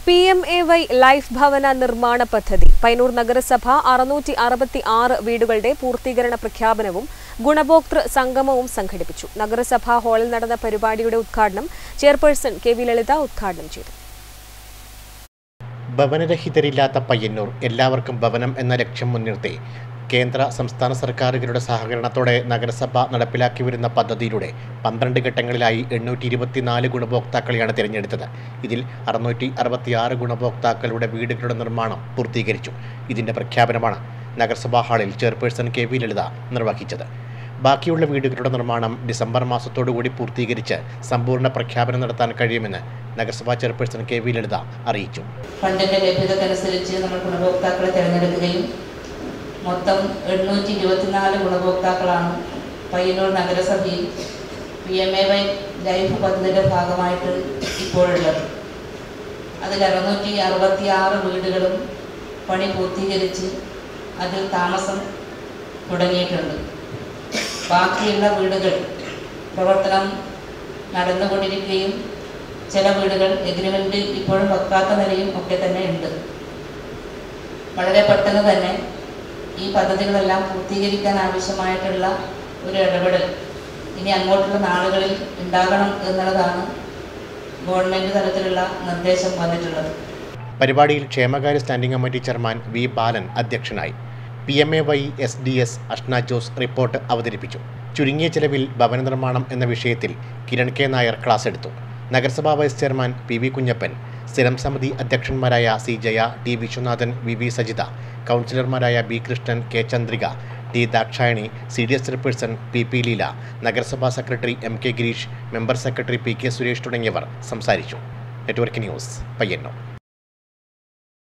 P M A Y life ഭവന നിർമ്മാണ പദ്ധതി പൈനൂർ നഗരസഭ അറുന്നൂറ്റി അറുപത്തി ആറ് വീടുകളുടെ പൂർത്തീകരണ പ്രഖ്യാപനവും ഗുണഭോക്തൃ സംഗമവും സംഘടിപ്പിച്ചു നഗരസഭാ ഹാളിൽ നടന്ന പരിപാടിയുടെ ഉദ്ഘാടനം ചെയർപേഴ്സൺ കെ വി ലളിത ഉദ്ഘാടനം ചെയ്തു ഭവനരഹിതരില്ലാത്ത പയ്യന്നൂർ എല്ലാവർക്കും ഭവനം എന്ന ലക്ഷ്യം മുൻനിർത്തി കേന്ദ്ര സംസ്ഥാന സർക്കാരുകളുടെ സഹകരണത്തോടെ നഗരസഭ നടപ്പിലാക്കി വരുന്ന പദ്ധതിയിലൂടെ പന്ത്രണ്ട് ഘട്ടങ്ങളിലായി എണ്ണൂറ്റി ഇരുപത്തിനാല് ഗുണഭോക്താക്കളെയാണ് തിരഞ്ഞെടുത്തത് ഇതിൽ അറുന്നൂറ്റി അറുപത്തിയാറ് ഗുണഭോക്താക്കളുടെ വീടുകളുടെ നിർമ്മാണം പൂർത്തീകരിച്ചു ഇതിന്റെ പ്രഖ്യാപനമാണ് നഗരസഭാ ഹാളിൽ ചെയർപേഴ്സൺ കെ വി ലളിത നിർവഹിച്ചത് ബാക്കിയുള്ള വീടുകളുടെ നിർമ്മാണം ഡിസംബർ മാസത്തോടുകൂടി പൂർത്തീകരിച്ച് സമ്പൂർണ്ണ പ്രഖ്യാപനം നടത്താൻ കഴിയുമെന്ന് നഗരസഭാ ചെയർപേഴ്സൺ കെ വി ലളിത അറിയിച്ചു ഫണ്ടിൻ്റെ ലഭ്യതക്കനുസരിച്ച് നമ്മൾ ഗുണഭോക്താക്കളെ തിരഞ്ഞെടുക്കുകയും മൊത്തം എണ്ണൂറ്റി ഇരുപത്തിനാല് ഗുണഭോക്താക്കളാണ് പയ്യന്നൂർ നഗരസഭയിൽ P M A Y life പദ്ധതിയുടെ ഭാഗമായിട്ട് ഇപ്പോഴുള്ളത് അതിൽ അറുന്നൂറ്റി അറുപത്തി ആറ് വീടുകളും പണി പൂർത്തീകരിച്ച് അതിൽ താമസം തുടങ്ങിയിട്ടുണ്ട് ബാക്കിയുള്ള വീടുകൾ പ്രവർത്തനം നടന്നുകൊണ്ടിരിക്കുകയും ചില വീടുകൾ എഗ്രിമെൻ്റ് ഇപ്പോഴും വെക്കാത്ത നിലയും ഒക്കെ തന്നെ ഉണ്ട് വളരെ പെട്ടെന്ന് തന്നെ ഈ പദ്ധതികളെല്ലാം പൂർത്തീകരിക്കാൻ ആവശ്യമായിട്ടുള്ള ഒരു ഇടപെടൽ ഇനി അങ്ങോട്ടുള്ള നാളുകളിൽ ഉണ്ടാകണം എന്നുള്ളതാണ് ഗവൺമെൻറ് തലത്തിലുള്ള നിർദ്ദേശം വന്നിട്ടുള്ളത് പരിപാടിയിൽ ക്ഷേമകാര്യ standing committee chairman V Balan അധ്യക്ഷനായി P M A Y S D S Ashna Jose report അവതരിപ്പിച്ചു ചുരുങ്ങിയ ചെലവിൽ ഭവന നിർമ്മാണം എന്ന വിഷയത്തിൽ കിരൺ കെ നായർ ക്ലാസ് എടുത്തു നഗരസഭാ vice chairman P V Kunhappan സ്ഥിരം സമിതി അധ്യക്ഷന്മാരായ C Jaya T Viswanathan V V Sajitha കൗൺസിലർമാരായ B Krishnan K Chandrika T Dakshayani C D S chairperson P P Leela നഗരസഭാ secretary M K Girish member secretary P K Suresh തുടങ്ങിയവർ സംസാരിച്ചു നെറ്റ്വർക്ക് ന്യൂസ് പയ്യന്നൂർ